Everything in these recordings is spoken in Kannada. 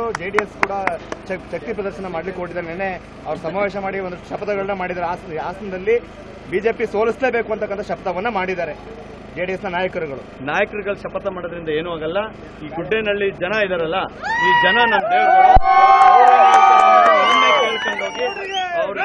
ಜೆ ಡಿ ಎಸ್ ಕೂಡ ಶಕ್- ಶಕ್ತಿ ಪ್ರದರ್ಶನ ಮಾಡ್ಲಿಕ್ಕೆ ಹೊರಟಿದ್ದಾರೆ ನಿನ್ನೆ ಅವ್ರು ಸಮಾವೇಶ ಮಾಡಿ ಒಂದು ಶಪಥಗಳನ್ನ ಮಾಡಿದ್ದಾರೆ ಹಾಸನ ಹಾಸನದಲ್ಲಿ ಬಿಜೆಪಿ ಸೋಲಿಸಲೇಬೇಕು ಅಂತಕ್ಕಂಥ ಶಪಥವನ್ನ ಮಾಡಿದ್ದಾರೆ ಜೆ ಡಿ ಎಸ್ನ ನಾಯಕರುಗಳು ನಾಯಕರುಗಳು ಶಪಥ ಮಾಡೋದ್ರಿಂದ ಏನೂ ಆಗಲ್ಲ ಈ ಗುಡ್ಡೇನಹಳ್ಳಿ ಜನ ಇದಾರಲ್ಲ ಈ ಜನ ನಮ್ಮ ದೇವರುಗಳು ಅವ್ರನ್ನೇ ಕೇಳ್ಕೊಂಡೋಗಿ ಅವ್ರ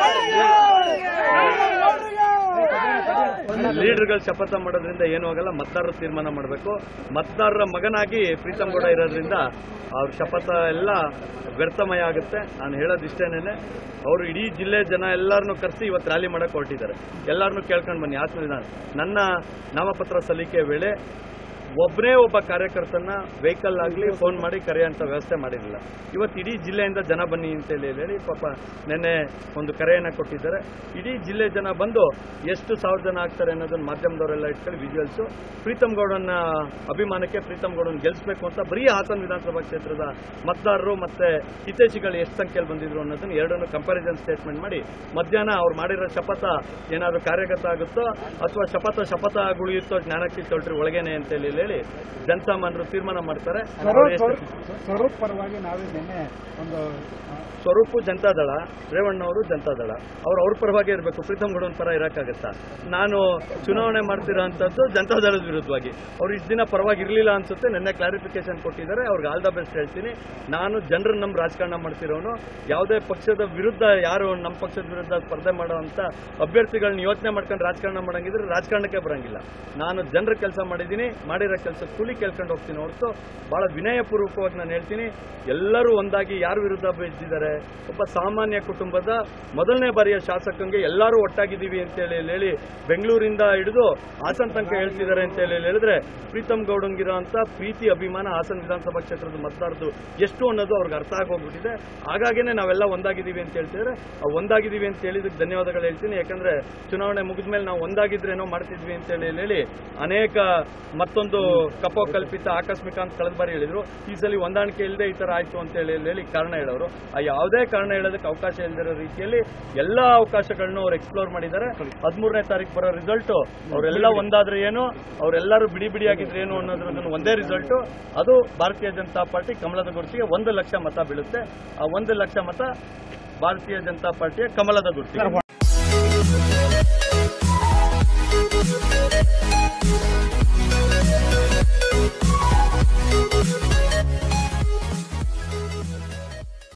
ಲೀಡರ್ಗಳು ಶಪಥ ಮಾಡೋದ್ರಿಂದ ಏನೂ ಆಗಲ್ಲ ಮತದಾರರು ತೀರ್ಮಾನ ಮಾಡಬೇಕು ಮತದಾರರ ಮಗನಾಗಿ ಪ್ರೀತಮ್ ಗೌಡ ಇರೋದ್ರಿಂದ ಅವ್ರ ಶಪಥ ಎಲ್ಲ ವ್ಯರ್ಥಮಯ ಆಗುತ್ತೆ ನಾನು ಹೇಳೋದಿಷ್ಟೇನೆ ಅವರು ಇಡೀ ಜಿಲ್ಲೆ ಜನ ಎಲ್ಲರನ್ನೂ ಕರೆಸಿ ಇವತ್ತು ರ್ಯಾಲಿ ಮಾಡಕ್ಕೆ ಹೊರಟಿದ್ದಾರೆ ಎಲ್ಲರನ್ನೂ ಕೇಳ್ಕೊಂಡು ಬನ್ನಿ ಹಾಸನ ವಿಧಾನ ನನ್ನ ನಾಮಪತ್ರ ಸಲ್ಲಿಕೆ ವೇಳೆ ಒಬ್ಬನೇ ಒಬ್ಬ ಕಾರ್ಯಕರ್ತನ ವೆಹಿಕಲ್ ಆಗಲಿ ಫೋನ್ ಮಾಡಿ ಕರೆಯೋಂಥ ವ್ಯವಸ್ಥೆ ಮಾಡಿರಲಿಲ್ಲ ಇವತ್ತು ಇಡೀ ಜಿಲ್ಲೆಯಿಂದ ಜನ ಬನ್ನಿ ಅಂತೇಳಿ ಹೇಳಿ ಪಾಪ ನಿನ್ನೆ ಒಂದು ಕರೆಯನ್ನು ಕೊಟ್ಟಿದ್ದಾರೆ ಇಡೀ ಜಿಲ್ಲೆ ಜನ ಬಂದು ಎಷ್ಟು ಸಾವಿರ ಜನ ಆಗ್ತಾರೆ ಅನ್ನೋದನ್ನ ಮಾಧ್ಯಮದವರೆಲ್ಲ ಇಟ್ಕೊಂಡು ವಿಜುವಲ್ಸು ಪ್ರೀತಮ್ ಗೌಡನ ಅಭಿಮಾನಕ್ಕೆ ಪ್ರೀತಮ್ ಗೌಡನ ಗೆಲ್ಲಿಸಬೇಕು ಅಂತ ಬರೀ ಹಾಸನ ವಿಧಾನಸಭಾ ಕ್ಷೇತ್ರದ ಮತದಾರರು ಮತ್ತೆ ಹಿತೈಷಿಗಳು ಎಷ್ಟು ಸಂಖ್ಯೆಯಲ್ಲಿ ಬಂದಿದ್ರು ಅನ್ನೋದನ್ನ ಎರಡನ್ನು ಕಂಪ್ಯಾರಿಸನ್ ಸ್ಟೇಟ್ಮೆಂಟ್ ಮಾಡಿ ಮಧ್ಯಾಹ್ನ ಅವ್ರು ಮಾಡಿರೋ ಶಪಥ ಏನಾದರೂ ಕಾರ್ಯಗತ ಆಗುತ್ತೋ ಅಥವಾ ಶಪಥ ಶಪಥ ಉಳಿಯುತ್ತೋ ಜ್ಞಾನಕ್ಕೆ ತೊಳ್ರಿ ಒಳಗೇನೆ ಅಂತೇಳಿ ಹೇಳಿ ಜನಸಾಮಾನ್ಯರು ತೀರ್ಮಾನ ಮಾಡ್ತಾರೆ ಅವ್ರು ಎಷ್ಟು- ಸ್ವರೂಪ್ ಪರವಾಗಿ ನಾವೇ ನಿನ್ನೆ ಒಂದು ಸ್ವರೂಪು ಜನತಾದಳ ರೇವಣ್ಣವರು ಜನತಾದಳ ಅವ್ರು ಅವ್ರ ಪರವಾಗಿ ಇರಬೇಕು ಪ್ರೀತಮ್ ಗೌಡನ್ ಪರ ಇರೋಕ್ಕಾಗತ್ತಾ ನಾನು ಚುನಾವಣೆ ಮಾಡ್ತಿರೋ ಅಂಥದ್ದು ಜನತಾದಳದ ವಿರುದ್ಧವಾಗಿ ಅವ್ರು ಇಷ್ಟು ದಿನ ಪರವಾಗಿ ಇರಲಿಲ್ಲ ಅನ್ಸುತ್ತೆ ನಿನ್ನೆ ಕ್ಲಾರಿಫಿಕೇಶನ್ ಕೊಟ್ಟಿದ್ದಾರೆ ಅವ್ರಿಗೆ ಆಲ್ ದ ಬೆಸ್ಟ್ ಹೇಳ್ತೀನಿ ನಾನು ಜನರನ್ನ ನಮ್ಮ ರಾಜಕಾರಣ ಮಾಡ್ತಿರೋನು ಯಾವುದೇ ಪಕ್ಷದ ವಿರುದ್ಧ ಯಾರು ನಮ್ಮ ಪಕ್ಷದ ವಿರುದ್ಧ ಸ್ಪರ್ಧೆ ಮಾಡೋವಂಥ ಅಭ್ಯರ್ಥಿಗಳನ್ನ ಯೋಚನೆ ಮಾಡ್ಕೊಂಡು ರಾಜಕಾರಣ ಮಾಡಂಗಿದ್ರೆ ರಾಜಕಾರಣಕ್ಕೆ ಬರಂಗಿಲ್ಲ ನಾನು ಜನರ ಕೆಲಸ ಮಾಡಿದ್ದೀನಿ ಮಾಡಿರೋ ಕೆಲಸ ಕೂಲಿ ಕೇಳ್ಕೊಂಡು ಹೋಗ್ತೀನಿ ಹೊರತು ಬಹಳ ವಿನಯಪೂರ್ವಕವಾಗಿ ನಾನು ಹೇಳ್ತೀನಿ ಎಲ್ಲರೂ ಒಂದಾಗಿ ಯಾರ ವಿರುದ್ಧ ಬಿದ್ದಿದ್ದಾರೆ ಒಬ್ಬ ಸಾಮಾನ್ಯ ಕುಟುಂಬದ ಮೊದಲನೇ ಬಾರಿಯ ಶಾಸಕಂಗೆ ಎಲ್ಲರೂ ಒಟ್ಟಾಗಿದ್ದೀವಿ ಅಂತೇಳಿ ಹೇಳಿ ಬೆಂಗಳೂರಿಂದ ಹಿಡಿದು ಹಾಸನ ತನಕ ಹೇಳ್ತಿದ್ದಾರೆ ಅಂತೇಳಿ ಹೇಳಿದ್ರೆ ಪ್ರೀತಮ್ ಗೌಡಂಗಿರೋ ಅಂತ ಪ್ರೀತಿ ಅಭಿಮಾನ ಹಾಸನ ವಿಧಾನಸಭಾ ಕ್ಷೇತ್ರದ ಮತದಾರದು ಎಷ್ಟು ಅನ್ನೋದು ಅವ್ರಿಗೆ ಅರ್ಥ ಆಗೋಗ್ಬಿಟ್ಟಿದೆ ಹಾಗಾಗಿನೇ ನಾವೆಲ್ಲ ಒಂದಾಗಿದ್ದೀವಿ ಅಂತ ಹೇಳ್ತಿದ್ರೆ ಆ ಒಂದಾಗಿದ್ದೀವಿ ಅಂತ ಹೇಳಿದಕ್ಕೆ ಧನ್ಯವಾದಗಳು ಹೇಳ್ತೀನಿ ಯಾಕಂದ್ರೆ ಚುನಾವಣೆ ಮುಗಿದ ಮೇಲೆ ನಾವು ಒಂದಾಗಿದ್ರೇನೋ ಮಾಡ್ತಿದ್ವಿ ಅಂತೇಳಿ ಹೇಳಿ ಅನೇಕ ಮತ್ತೊಂದು ಕಪೋಕಲ್ಪಿತ ಆಕಸ್ಮಿಕ ಅಂತ ಕಳೆದ ಬಾರಿ ಹೇಳಿದ್ರು ಈ ಸಲ ಹೊಂದಾಣಿಕೆ ಇಲ್ಲದೆ ಈ ತರ ಆಯ್ತು ಅಂತ ಹೇಳಿ ಹೇಳಿ ಕಾರಣ ಹೇಳೋರು ಆ ಯಾವುದೇ ಕಾರಣ ಹೇಳೋದಕ್ಕೆ ಅವಕಾಶ ಇಲ್ಲದಿರೋ ರೀತಿಯಲ್ಲಿ ಎಲ್ಲಾ ಅವಕಾಶಗಳನ್ನು ಅವ್ರು ಎಕ್ಸ್ಪ್ಲೋರ್ ಮಾಡಿದ್ದಾರೆ ಹದಿಮೂರನೇ ತಾರೀಕು ಬರೋ ರಿಸಲ್ಟ್ ಅವರೆಲ್ಲ ಒಂದಾದ್ರೆ ಏನು ಅವರೆಲ್ಲರೂ ಬಿಡಿ ಬಿಡಿಯಾಗಿದ್ರೆ ಏನು ಅನ್ನೋದ್ರದ್ದು ಒಂದೇ ರಿಸಲ್ಟ್ ಅದು ಭಾರತೀಯ ಜನತಾ ಪಾರ್ಟಿ ಕಮಲದ ಗುರುತಿಗೆ ಒಂದು ಲಕ್ಷ ಮತ ಬೀಳುತ್ತೆ ಆ ಒಂದು ಲಕ್ಷ ಮತ ಭಾರತೀಯ ಜನತಾ ಪಾರ್ಟಿಯ ಕಮಲದ ಗುರುತಿಗೆ